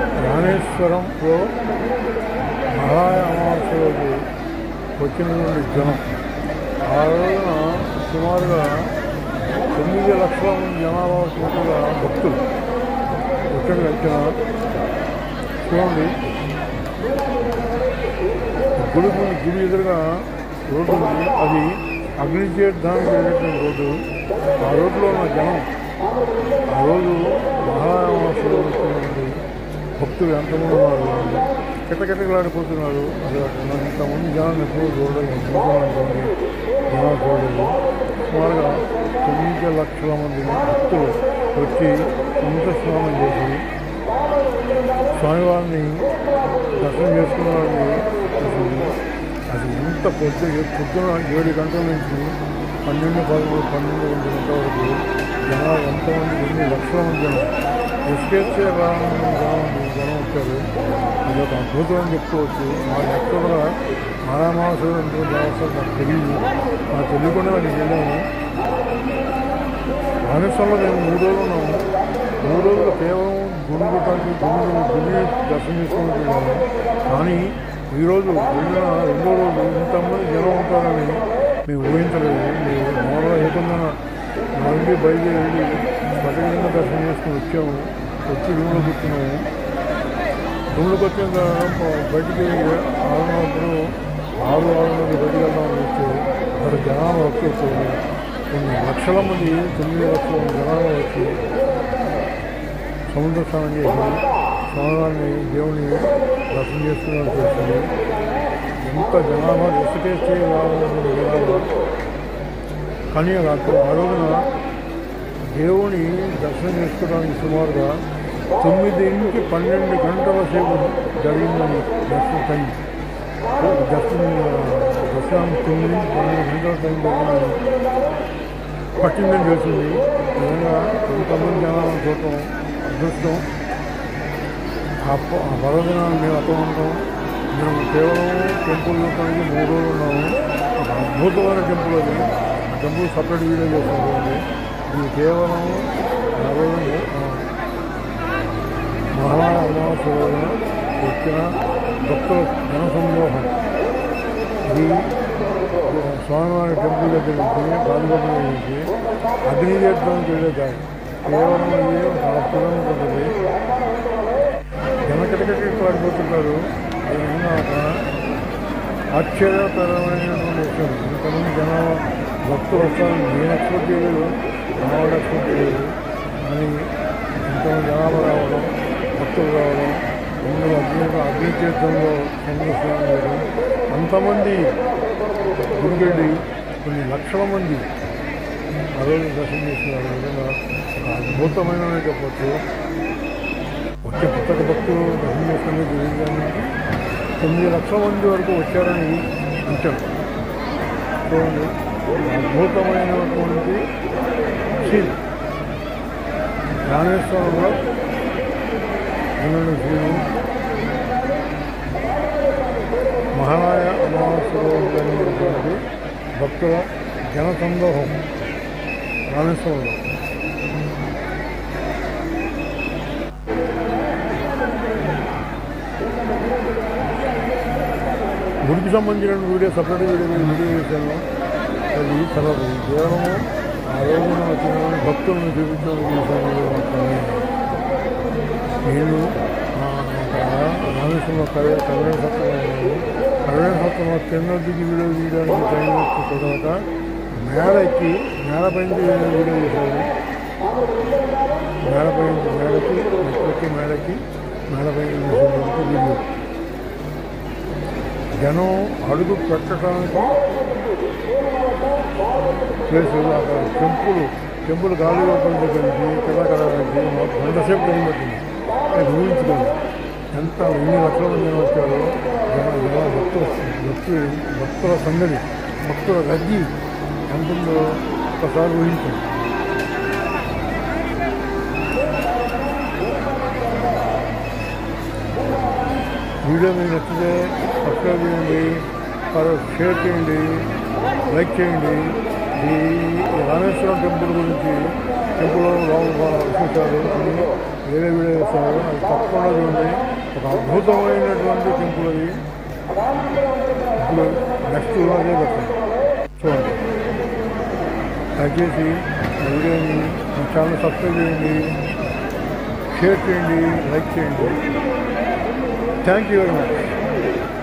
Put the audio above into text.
రామేశ్వరంలో మహా అమావాస్య రోజు వచ్చినటువంటి జనం ఆ రోజున సుమారుగా తొమ్మిది లక్షల మంది జనాభా ఉన్నట్టుగా భక్తులు ఇక్కడ వచ్చిన చూడండి గుడి ముందు గుడి ఎదురుగా రోడ్డు ఉంది అది అగ్నితీర్థానికి వెళ్ళేటువంటి రోడ్డు ఆ రోడ్లో ఉన్న జనం ఆ రోజు మహారామాసులో వచ్చినటువంటి భక్తులు ఎంతమంది ఉన్నారు కిటకిటలాడిపోతున్నారు అది అక్కడ ఇంతమంది జనాన్ని ఎప్పుడూ చూడలేదు చూడాలనుకోండి జనాలు చూడలేదు సుమారుగా తొమ్మిది లక్షల మంది భక్తులు వచ్చి సముద్ర స్నానం చేసి స్వామివారిని దర్శనం చేసుకున్న వాళ్ళని అసలు అది ఎంత పొద్దు పొద్దున ఏడు గంటల నుంచి పన్నెండు పదమూడు పన్నెండు ఒంటి గంటల వరకు జనాలు ఎంతమంది ఎన్ని లక్షల మంది జనం ఎస్కేసే జనం జనం వచ్చారు ఇది ఒక అద్భుతం అని చెప్పుకోవచ్చు మా ఎక్కడ మారామాసం అంటే దేవస్థానం నాకు తెలియదు నాకు తెలియకుండా నాకు వెళ్ళాము రామేశ్వరంలో మేము మూడు రోజులు ఉన్నాము మూడు రోజులు కేవలం గుడి గుట్టానికి గుడి గుడి దర్శనం చేసుకుని వెళ్ళాము కానీ ఈరోజు వెళ్ళిన రెండో రోజు ఇంతమంది జనం ఉంటారని మేము ఊహించలేదు మేము మామూలుగా ఏకుండా నుండి బయలుదేరి వెళ్ళి పట్టణంగా దర్శనం చేసుకుని వచ్చాము వచ్చి రూమ్లో కూర్చున్నాము రూమ్లోకి వచ్చిన తర్వాత బయటికి ఆరున్నప్పుడు ఆరు ఆరున్నర బయటికి వెళ్దామని వస్తే అక్కడ జనాలు వచ్చి కొన్ని లక్షల మంది తొమ్మిది లక్షల మంది జనాలు వచ్చి సముద్ర స్నానం చేసి స్వామివారిని దేవుని దర్శనం చేసుకున్నాను తెలిసింది ఎంత జనాభా ఇసుకేస్తే జనాభా కానీ నాకు ఆ రోజున దేవుని దర్శనం చేసుకోవడానికి సుమారుగా తొమ్మిది నుంచి పన్నెండు గంటల సేపు జరిగిందని దర్శనం టైం దర్శనం దర్శనం తొమ్మిది నుంచి పన్నెండు గంటల టైం జరిగిందని పట్టిందని తెలిసింది నిజంగా కొంతమంది జనాలను చూడటం అదృష్టం ఆ ప- ఆ పర్వదినాన్ని మేము అక్కడ ఉంటాం మేము కేవలం టెంపుల్ పనికి మూడు రోజులు ఉన్నాము ఒక అద్భుతమైన టెంపుల్ అది ఆ టెంపుల్ సపరేట్ వీడియో చేస్తుంది ఇది కేవలం ఆ రోజు ఆ, మహా అమావాస్య రోజున వచ్చిన భక్తుల జన సమూహం ఇది స్వామివారి టెంపుల్ దగ్గర నుంచి గాలిగొప్ప నుంచి అగ్నితీర్థంకి వెళ్ళే దారి కేవలం ఇది ఒక హాఫ్ కిలోమీటర్ ఉంటుంది జనకటకటి పాడిపోతున్నారు అది నిన్న ఒక ఆశ్చర్యకరమైనటువంటి విషయం ఇంతమంది జనాభా భక్తులు వస్తారని నేను ఎక్స్పెక్ట్ చేయలేదు మావాడు ఎక్స్పెక్ట్ చేయలేదు అని ఇంతమంది జనాభా రావడం భక్తులు రావడం అందులో అగ్ని అగ్నితీర్థంలో సందర్శనం చేయడం అంతమంది గుడికెళ్ళి కొన్ని లక్షల మంది ఆ రోజు దర్శనం చేస్తున్నారు నిజంగా ఒక అద్భుతమైన చెప్పచ్చు వచ్చే పుస్తక భక్తులు దర్శనం చేసుకునే తెలియజేయడానికి తొమ్మిది లక్షల మంది వరకు వచ్చారని అంటారు చూడండి అద్భుతమైనటువంటి సీన్ రామేశ్వరంలో ఉన్నటువంటి సీను మహాలయ అమావాస్యలో జరిగినటువంటి భక్తుల జన సందోహం రామేశ్వరంలో గుడికి సంబంధించిన వీడియో సపరేట్ వీడియో నేను వీడియో చేశాను అది తర్వాత కేవలము ఆ రోజున వచ్చిన భక్తులను చూపించడం చేశాను మాత్రమే నేను ఆ, ఒక రామేశ్వరంలో కళ్యాణ కళ్యాణ సత్రం కళ్యాణ సత్రంలో కింద దిగి వీడియో తీయడానికి టైం వచ్చిన తర్వాత మేడ ఎక్కి మేడపై వీడియో చేశాను మేడపై మేడకి ఎక్కి మేడకి మేడపై చేసినటువంటి వీడియో జనం అడుగు పెట్టడానికి ప్లేస్ అక్కడ టెంపుల్ టెంపుల్ గాలి ఓపెన్ దగ్గర నుంచి కిందకడానికి గంట సేపు టైం పట్టింది అది ఊహించుకోండి ఎంత ఎన్ని లక్షల మంది జనం వచ్చారో జన జన భక్తుల భక్తులు భక్తుల సందడి భక్తుల రద్దీ ఎంత ఉందో ఒకసారి ఊహించండి వీడియో మీకు నచ్చితే సబ్స్క్రైబ్ చేయండి తర్వాత షేర్ చేయండి లైక్ చేయండి ఈ రామేశ్వరం టెంపుల్ గురించి టెంపుల్లో లోపల విశేషాలు అన్ని వేరే వీడియో చేస్తారు అది తప్పకుండా చూడండి ఒక అద్భుతమైనటువంటి టెంపుల్ అది ఇప్పుడు నెక్స్ట్ అదే పెట్టండి చూడండి దయచేసి ఈ వీడియోని మీ ఛానల్ సబ్స్క్రైబ్ చేయండి షేర్ చేయండి లైక్ చేయండి థ్యాంక్ యూ వెరీ మచ్